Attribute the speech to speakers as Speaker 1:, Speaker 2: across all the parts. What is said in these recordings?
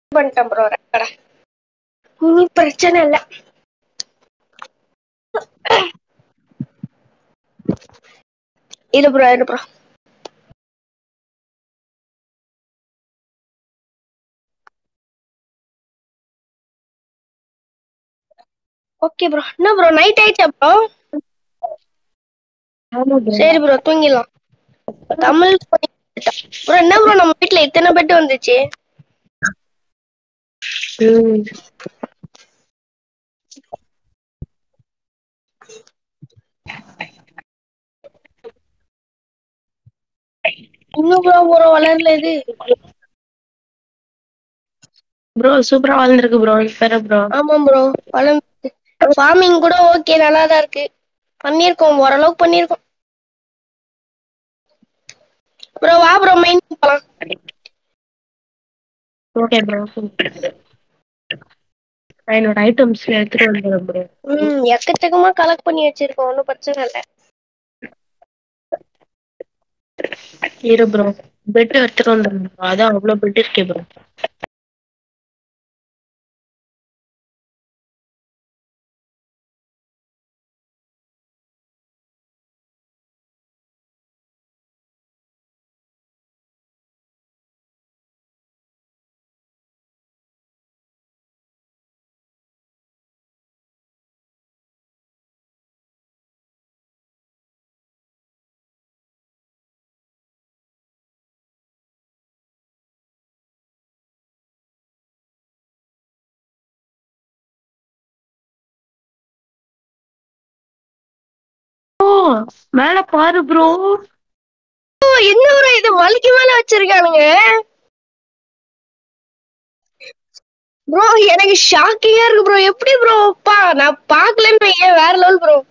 Speaker 1: பண்ணிட்டேன் ப்ரோ ரெக்கடை இனி பிரச்சனை இல்ல இரு ப்ரோ இரு ப்ரோ ஓகே ப்ரோ என்ன ப்ரோ நைட் ஆயிடுச்சா ப்ரோ
Speaker 2: ஆமா bro.
Speaker 1: சரி ப்ரோ தூங்கிடலாம் தமிழ் ப்ரோ என்ன ப்ரோ நம்ம வீட்ல இத்தனை பெட் வந்துச்சு
Speaker 2: ம்.
Speaker 1: இன்னும் ப்ரோ ப்ரோ வளரல இது
Speaker 2: ப்ரோ சூப்பரா வளர்ந்துருக்கு ப்ரோ வேற ப்ரோ
Speaker 1: ஆமா ப்ரோ வளர்ந்து ஃபார்மிங் கூட ஓகே நல்லா தான் இருக்கு பண்ணியிருக்கோம் ஓரளவுக்கு பண்ணியிருக்கோம் ப்ரோ வா ப்ரோ மைன் போலாம்
Speaker 2: ஓகே ப்ரோ நான் என்னோட ஐட்டம்ஸ் எடுத்துட்டு வந்துடுறேன் ப்ரோ
Speaker 1: ம் எக்கச்சக்கமா கலெக்ட் பண்ணி வச்சிருக்கோம் ஒன்றும் பிரச்சனை இல்லை
Speaker 2: இரு ப்ரோ பெட் எடுத்துட்டு வந்துடுறேன் bro. அதான் அவ்வளவு பெட் இருக்கே ப்ரோ ஓ மேல பாரு ப்ரோ
Speaker 1: ஓ என்ன ப்ரோ இது மலைக்கு மேல வச்சிருக்கானுங்க ப்ரோ எனக்கு ஷாக்கிங்கா இருக்கு ப்ரோ எப்படி ப்ரோ பா நான் பார்க்கலன்னு ஏன் வேற லெவல் ப்ரோ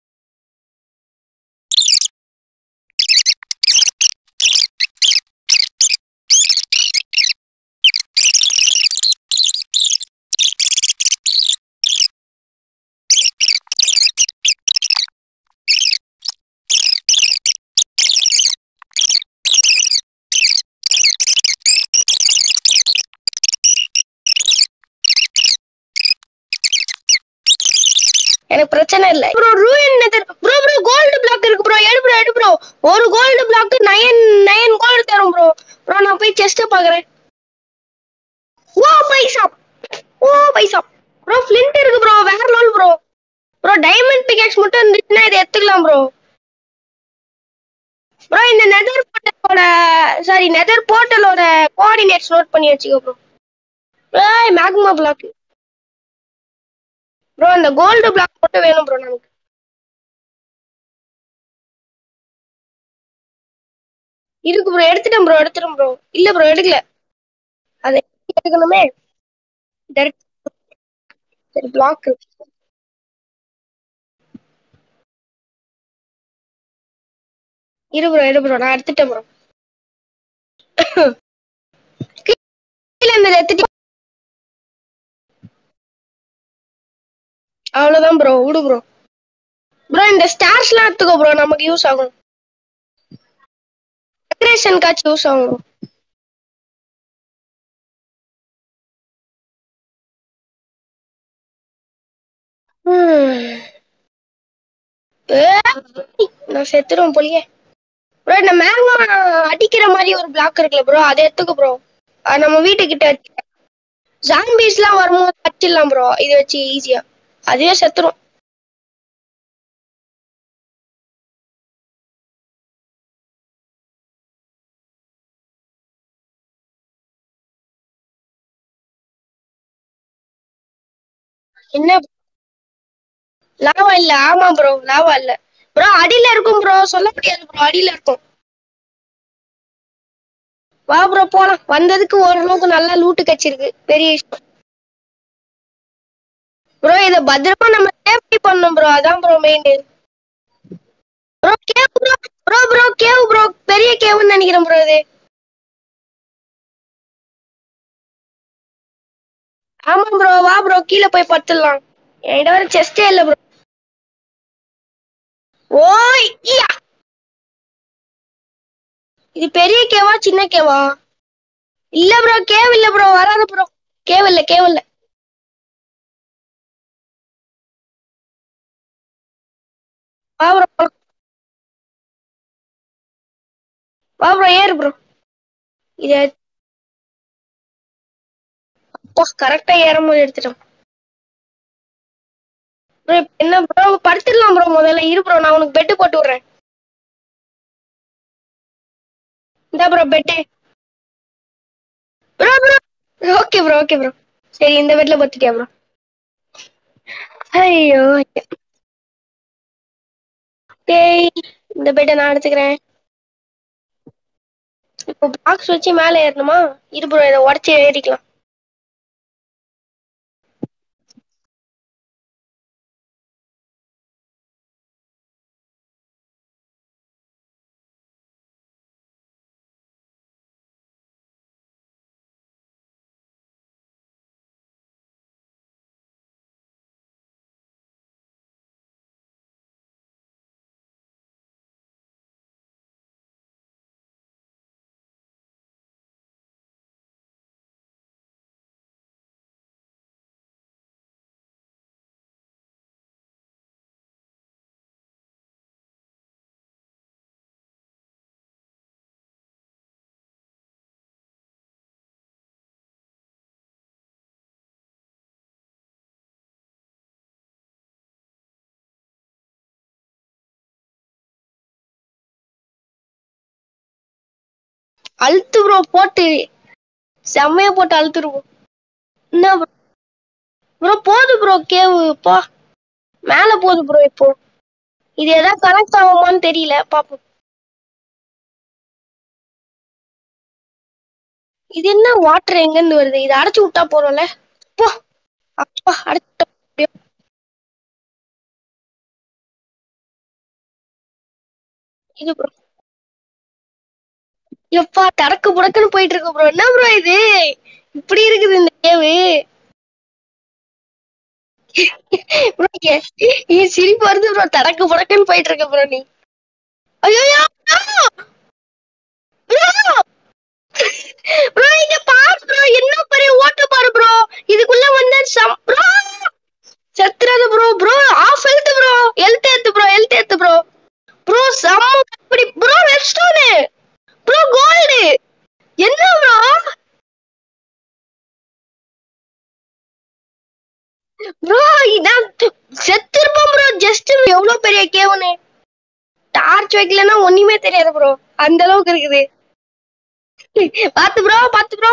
Speaker 1: எனக்கு பிரச்சனை இல்ல ப்ரோ ரூயன் nether bro bro gold block இருக்கு ப்ரோ எடு ப்ரோ எடு ப்ரோ ஒரு gold block nine nine gold தரும் ப்ரோ ப்ரோ நான் போய் செஸ்ட் பாக்குறேன் ஓ பைசா ஓ பைசா ப்ரோ ஃபிளின்ட் இருக்கு ப்ரோ வேற level bro bro diamond pickaxe மட்டும் இருந்துச்சுன்னா இதை எடுத்துக்கலாம் ப்ரோ ப்ரோ இந்த நெதர் போர்ட்டலோட சாரி நெதர் போர்ட்டலோட கோஆர்டினேட்ஸ் நோட் பண்ணி வச்சுக்கோ ப்ரோ ஏய் மேக்மா பிளாக் ப்ரோ அந்த கோல்டு பிளாக் மட்டும் வேணும் ப்ரோ நமக்கு இருக்கு ப்ரோ எடுத்துட்டேன் ப்ரோ எடுத்துட்டேன் ப்ரோ இல்ல ப்ரோ எடுக்கல அதை எடுக்கணுமே Direct- சரி பிளாக் இரு ப்ரோ இரு ப்ரோ நான் எடுத்துட்டேன் ப்ரோ கீழே இருந்ததை எடுத்துட்டு அவ்வளவுதான் ப்ரோ விடு ப்ரோ ப்ரோ இந்த ஸ்டார்ஸ்லாம் எடுத்துக்கோ ப்ரோ நமக்கு யூஸ் ஆகும் டெக்கரேஷன் காட்சி யூஸ் ஆகும் bro. ஹம். ஏய், நான் செத்துருவேன் போலியே ப்ரோ இந்த மேக்மா அடிக்கிற மாதிரி ஒரு பிளாக் இருக்குல்ல ப்ரோ அதை எடுத்துக்கோ ப்ரோ அது நம்ம வீட்டுக்கிட்ட ஜாம்பிஸ்லாம் வரும்போது அடிச்சிடலாம் ப்ரோ இதை வச்சு ஈஸியா அதுவே செத்துரும் என்ன லாவா இல்ல ஆமா ப்ரோ லாவா இல்ல ப்ரோ அடியில இருக்கும் ப்ரோ சொல்ல முடியாது ப்ரோ அடியில இருக்கும் வா ப்ரோ போலாம் வந்ததுக்கு ஓரளவுக்கு நல்லா லூட்டு கச்சிருக்கு பெரிய விஷயம் ப்ரோ இத பத்திரமா நம்ம சேஃப்டி பண்ணணும் ப்ரோ அதான் bro main bro cave bro bro bro cave bro பெரிய கேவ்னு நினைக்கிறேன் ப்ரோ இது ஆமா ப்ரோ வா ப்ரோ கீழே போய் படுத்துடலாம் என்கிட்ட வர செஸ்டே இல்ல ப்ரோ ஓய் ஈயா. இது பெரிய கேவா சின்ன கேவா இல்ல ப்ரோ கேவ் இல்ல ப்ரோ வராது ப்ரோ கேவல்ல கேவல்ல வா ப்ரோ வா ப்ரோ ஏறு ப்ரோ இது அப்பா கரெக்டா ஏறும்போது எடுத்துட்டோம் ப்ரோ என்ன ப்ரோ படுத்துடலாம் ப்ரோ முதல்ல இரு ப்ரோ நான் உனக்கு பெட்டு போட்டு விடுறேன் இந்த bro bed bro bro okay bro okay bro சரி இந்த பெட்ல பத்துட்டியா ப்ரோ ஐயோ டேய் இந்த பெட்டை நான் எடுத்துக்கிறேன் இப்போ பாக்ஸ் வச்சு மேலே ஏறணுமா இரு ப்ரோ இதை உடச்சி ஏறிக்கலாம் அழுத்து ப்ரோ போட்டு செம்மையா போட்டு அழுத்துருவோம் என்ன ப்ரோ போகுது ப்ரோ கேவு போ மேல போகுது ப்ரோ இப்போ இது எதாவது கனெக்ட் ஆகுமான்னு தெரியல பாப்போம் இது என்ன வாட்டர் எங்க இருந்து வருது இதை அடைச்சு விட்டா போறோம்ல போ அப்பா அடைச்சு இது ப்ரோ எப்பா தடக்கு புடக்குன்னு போயிட்டு இருக்கு ப்ரோ என்ன ப்ரோ இது இப்படி இருக்குது இந்த கேவு ப்ரோ ஏன் சிரிப்பு வருது ப்ரோ தடக்கு புடக்குன்னு போயிட்டு இருக்க ப்ரோ நீ ஐயோ ப்ரோ இங்க பாரு ப்ரோ என்ன பெரிய ஓட்ட பாரு ப்ரோ இதுக்குள்ள வந்து சம் ப்ரோ செத்துறாத bro bro half health bro health ஏத்து ப்ரோ ஹெல்த் ஏத்து ப்ரோ ப்ரோ செம்ம இப்படி bro red stone bro gold என்ன ப்ரோ ப்ரோ இதான் செத்துருப்போம் ப்ரோ ஜஸ்ட் எவ்வளவு பெரிய கேவுன்னு டார்ச் வைக்கலன்னா ஒண்ணுமே தெரியாது ப்ரோ அந்த அளவுக்கு இருக்குது பாத்து ப்ரோ பாத்து ப்ரோ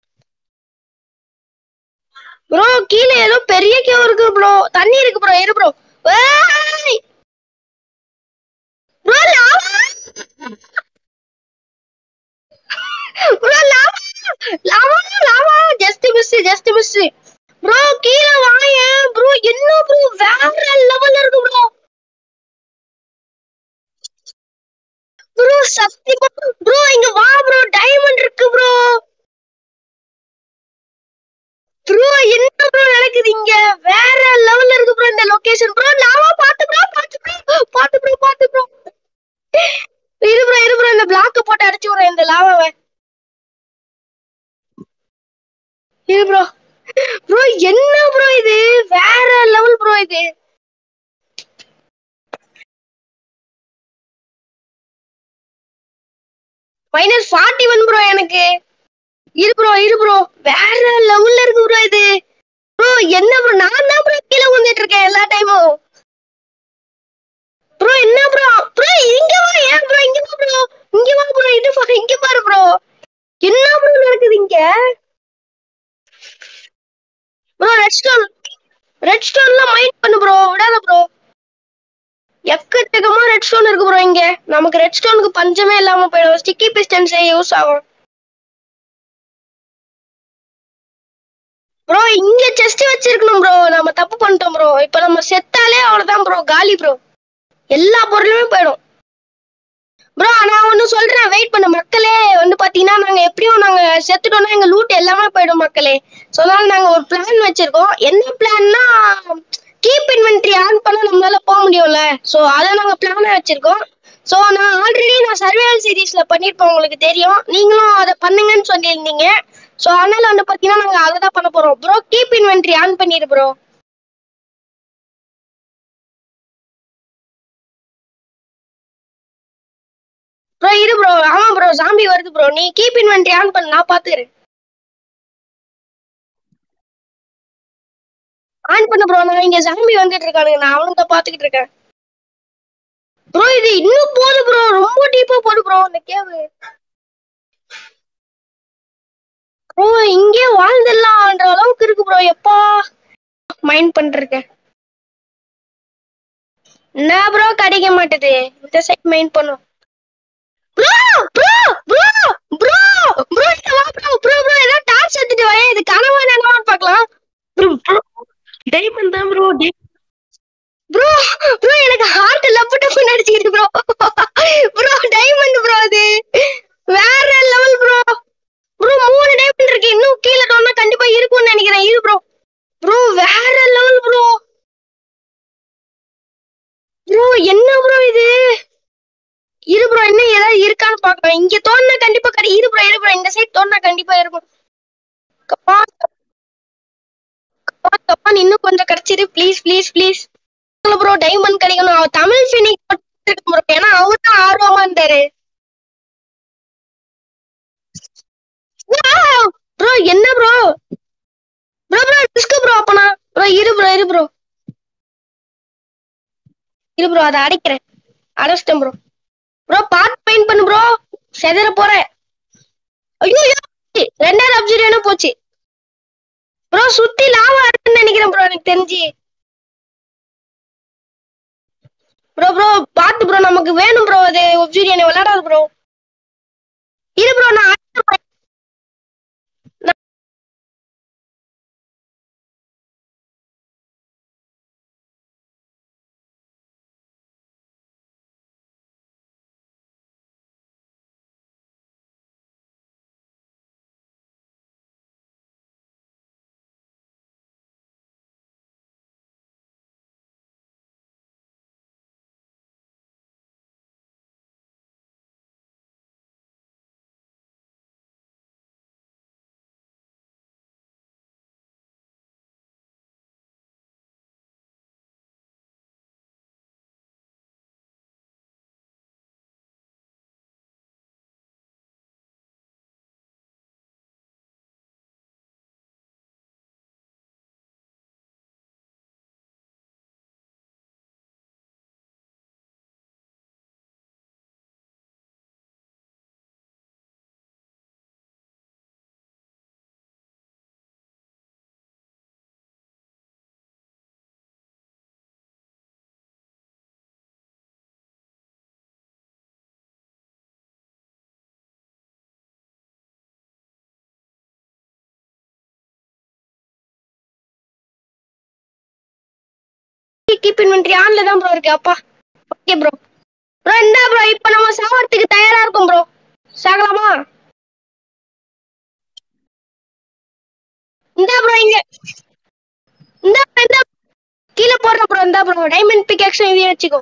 Speaker 1: ப்ரோ கீழே ஏதோ பெரிய கேவ் இருக்கு ப்ரோ தண்ணி இருக்கு ப்ரோ இரு bro bro lava bro lava lava lava just miss just miss bro கீழே வாங்க ப்ரோ என்ன ப்ரோ வேற லெவல்ல இருக்கு ப்ரோ ப்ரோ சத்தியமா ப்ரோ இங்க வா ப்ரோ டைமண்ட் இருக்கு ப்ரோ ப்ரோ என்ன ப்ரோ நடக்குது இங்க வேற லெவல்ல இருக்கு ப்ரோ இந்த லொகேஷன் ப்ரோ லாவா பாத்து ப்ரோ பாத்து ப்ரோ பாத்து ப்ரோ பாத்து ப்ரோ இரு ப்ரோ இரு ப்ரோ இந்த பிளாக் போட்டு அடிச்சு விடுறேன் இந்த லாவாவை இரு ப்ரோ ப்ரோ என்ன ப்ரோ இது வேற லெவல் ப்ரோ இது மைனஸ் ஃபார்ட்டி ஒன் ப்ரோ எனக்கு இரு ப்ரோ இரு ப்ரோ வேற லெவல்ல இருக்கு ப்ரோ இது ப்ரோ என்ன ப்ரோ நான் தான் ப்ரோ கீழே வந்துட்டு இருக்கேன் எல்லா டைமும் ப்ரோ என்ன ப்ரோ ப்ரோ இங்க வா ஏன் ப்ரோ இங்க வா ப்ரோ இங்க வா ப்ரோ இது பாரு இங்க பாரு ப்ரோ என்ன ப்ரோ நடக்குது இங்க ப்ரோ ரெட் ஸ்டோன் ரெட் ஸ்டோன்ல மைண்ட் பண்ணு ப்ரோ விடாத ப்ரோ எக்கச்சக்கமா ரெட் ஸ்டோன் இருக்கு ப்ரோ இங்க நமக்கு ரெட் ஸ்டோனுக்கு பஞ்சமே இல்லாம போயிடும் ஸ்டிக்கி பிஸ்டன்ஸே யூஸ் ஆகும் ப்ரோ இங்க செஸ்ட் வச்சிருக்கணும் ப்ரோ நம்ம தப்பு பண்ணிட்டோம் ப்ரோ இப்போ நம்ம செத்தாலே அவ்வளவுதான் ப்ரோ காலி ப்ரோ எல்லா பொருளுமே போயிடும் ப்ரோ நான் ஒண்ணு சொல்றேன் வெயிட் பண்ண மக்களே வந்து பாத்தீங்கன்னா நாங்க எப்படியும் நாங்க செத்துட்டோம்னா எங்க லூட் எல்லாமே போயிடும் மக்களே ஸோ அதனால நாங்க ஒரு பிளான் வச்சிருக்கோம் என்ன பிளான்னா கீப் இன்வென்ட்ரி ஆன் பண்ண நம்மளால போக முடியும்ல ஸோ அதை நாங்க பிளானா வச்சிருக்கோம் ஸோ நான் ஆல்ரெடி நான் சர்வைவல் சீரீஸ்ல பண்ணிருப்பேன் உங்களுக்கு தெரியும் நீங்களும் அதை பண்ணுங்கன்னு சொல்லியிருந்தீங்க ஸோ அதனால வந்து பாத்தீங்கன்னா நாங்க அதை தான் பண்ண போறோம் கீப் இன்வென்ட்ரி ஆன் பண்ணிடு ப்ரோ ப்ரோ இரு ப்ரோ ஆமா ப்ரோ ஜாம்பி வருது ப்ரோ நீ கீப் இன்வென்ட்ரி ஆன் பண்ணு நான் பாத்துக்கிறேன் ஆன் பண்ணு ப்ரோ நான் இங்க ஜாம்பி வந்துட்டு இருக்கானுங்க நான் அவனுங்க பாத்துக்கிட்டு இருக்கேன் ப்ரோ இது இன்னும் போகுது ப்ரோ ரொம்ப டீப்பா போகுது ப்ரோ இந்த கேவு ப்ரோ இங்கே வாழ்ந்துடலாம்ன்ற அளவுக்கு இருக்கு ப்ரோ எப்பா மைண்ட் பண்ணிருக்கேன் என்ன ப்ரோ கிடைக்க மாட்டேது இந்த சைட் மைண்ட் பண்ணும் bro bro bro bro bro இங்க வா ப்ரோ ப்ரோ ப்ரோ ஏதோ டார்ச் எடுத்துட்டு வா இது கனவா நினைவான்னு பார்க்கலாம்
Speaker 2: ப்ரோ ப்ரோ டைமண்ட் தான் ப்ரோ
Speaker 1: ப்ரோ ப்ரோ எனக்கு ஹார்ட் லப்பு டப்பு நடிச்சுக்கிட்டு ப்ரோ ப்ரோ டைமண்ட் ப்ரோ அது வேற லெவல் ப்ரோ ப்ரோ மூணு டைமண்ட் இருக்கு இன்னும் கீழே டோனா கண்டிப்பா இருக்கும்னு நினைக்கிறேன் இரு ப்ரோ ப்ரோ வேற லெவல் ப்ரோ ப்ரோ என்ன ப்ரோ இது இரு ப்ரோ இன்னும் ஏதாவது இருக்கான்னு பார்க்கலாம் இங்க தோணுனா கண்டிப்பா கிடை இரு ப்ரோ இரு ப்ரோ இந்த சைடு தோணுனா கண்டிப்பா இருக்கும் கப்பான் கப்பான் கப்பான் இன்னும் கொஞ்சம் கிடைச்சிரு please please please bro diamond கிடைக்கணும் அவர் தமிழ் ஃபினிக் ப்ரோ ஏன்னா அவர் தான் ஆர்வமா இருந்தாரு ப்ரோ என்ன bro bro bro disc bro அப்பனா ப்ரோ இரு ப்ரோ இரு ப்ரோ இரு ப்ரோ அதை அடைக்கிறேன் அடைச்சிட்டேன் ப்ரோ ப்ரோ பார்த்து பெயிண்ட் பண்ணு ப்ரோ செதற போறேன் ஐயோ ஐயோ, ரெண்டாவது அப்சர்வேனும் போச்சு ப்ரோ சுத்தி லாவா இருக்குன்னு நினைக்கிறேன் ப்ரோ எனக்கு தெரிஞ்சு ப்ரோ ப்ரோ பாத்து ப்ரோ நமக்கு வேணும் ப்ரோ அது ஒப்சீரியன் விளையாடாது ப்ரோ இரு ப்ரோ நான் அடுத்த bro. நான்- கீப் இன்வென்ட்ரி ஆன்ல தான் ப்ரோ இருக்கு அப்பா ஓகே ப்ரோ ப்ரோ இந்த ப்ரோ இப்போ நம்ம சாவறதுக்கு தயாரா இருக்கும் ப்ரோ சாகலாமா இந்த ப்ரோ இங்க இந்த இந்த கீழே போடுற ப்ரோ இந்த ப்ரோ டைமண்ட் பிக் ஆக்ஷன் இதையும் வச்சுக்கோ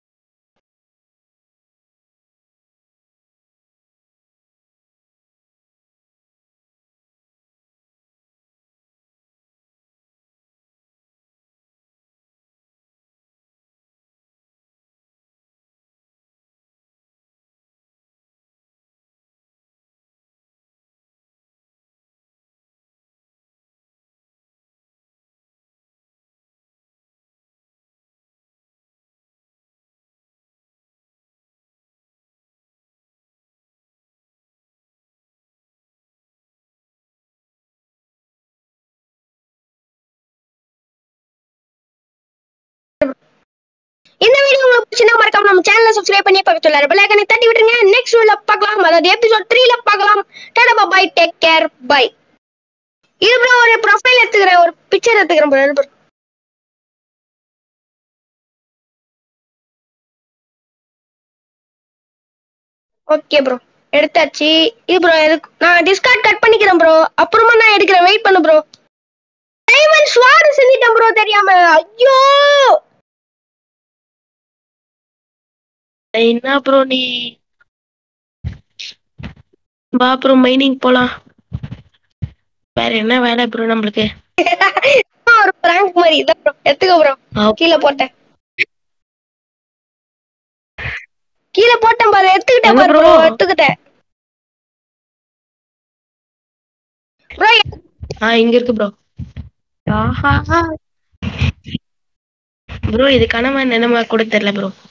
Speaker 1: இந்த வீடியோ உங்களுக்கு பிடிச்சிருந்தா மறக்காம நம்ம சேனலை சப்ஸ்கிரைப் பண்ணி பக்கத்துல பெல் ஐக்கனை தட்டி விட்டுருங்க நெக்ஸ்ட் வீடியோல பார்க்கலாம் அதாவது எபிசோட் 3ல பார்க்கலாம் டாடா பை டேக் கேர் பை இது ப்ரோ ஒரு ப்ரொஃபைல் எடுத்துக்கிறேன் ஒரு பிக்சர் எடுத்துக்கிறேன் ப்ரோ ப்ரோ ஓகே ப்ரோ எடுத்தாச்சு இது ப்ரோ எதுக்கு நான் டிஸ்கார்ட் கட் பண்ணிக்கிறேன் ப்ரோ அப்புறமா நான் எடுக்கிறேன் வெயிட் பண்ணு ப்ரோ டைமண்ட் ஸ்வாட் செஞ்சிட்டேன் ப்ரோ தெரியாம ஐயோ
Speaker 2: என்ன ப்ரோ நீ வா ப்ரோ மைனிங் போலாம் வேற என்ன வேலை ப்ரோ நம்மளுக்கு
Speaker 1: ஒரு பிராங்க் மாதிரி இதான் ப்ரோ எடுத்துக்க ப்ரோ கீழே போட்டேன் கீழே போட்டேன் பாரு எடுத்துக்கிட்டேன்
Speaker 2: எங்க
Speaker 1: பாரு
Speaker 2: bro?
Speaker 1: ப்ரோ எடுத்துக்கிட்டேன் ப்ரோ
Speaker 2: ஆ இங்க இருக்கு ப்ரோ ஆஹா ப்ரோ இது கனவா நினைவா கூட தெரியல ப்ரோ